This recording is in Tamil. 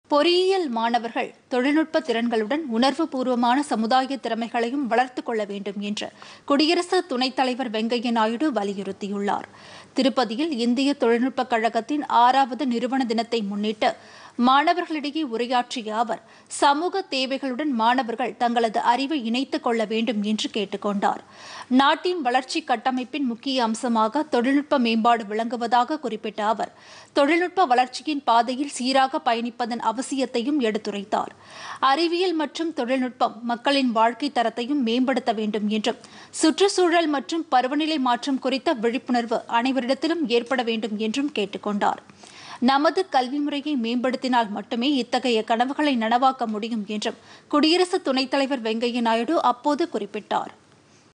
பொறியியல் மாணவர்கள் தொழில்நுட்ப திறன்களுடன் உணர்வுபூர்வமான சமுதாய திறமைகளையும் வளர்த்துக் கொள்ள வேண்டும் என்று குடியரசு துணைத் தலைவர் வெங்கையா நாயுடு வலியுறுத்தியுள்ளார் திருப்பதியில் இந்திய தொழில்நுட்பக் கழகத்தின் ஆறாவது நிறுவன தினத்தை முன்னிட்டு மாணவர்களிடையே உரையாற்றிய அவர் சமூக தேவைகளுடன் மாணவர்கள் தங்களது அறிவை இணைத்துக் கொள்ள வேண்டும் என்று கேட்டுக்கொண்டார் நாட்டின் வளர்ச்சி கட்டமைப்பின் முக்கிய அம்சமாக தொழில்நுட்ப மேம்பாடு விளங்குவதாக குறிப்பிட்ட அவர் தொழில்நுட்ப வளர்ச்சியின் பாதையில் சீராக பயணிப்பதன் அவசியத்தையும் எடுத்துரைத்தார் அறிவியல் மற்றும் தொழில்நுட்பம் மக்களின் வாழ்க்கை தரத்தையும் மேம்படுத்த வேண்டும் என்றும் சுற்றுச்சூழல் மற்றும் பருவநிலை மாற்றம் குறித்த விழிப்புணர்வு அனைவரிடத்திலும் ஏற்பட வேண்டும் என்றும் கேட்டுக்கொண்டார் நமது கல்வி முறையை மேம்படுத்தினால் மட்டுமே இத்தகைய கனவுகளை நனவாக்க முடியும் என்றும் குடியரசு துணைத் தலைவர் வெங்கையா நாயுடு அப்போது குறிப்பிட்டார்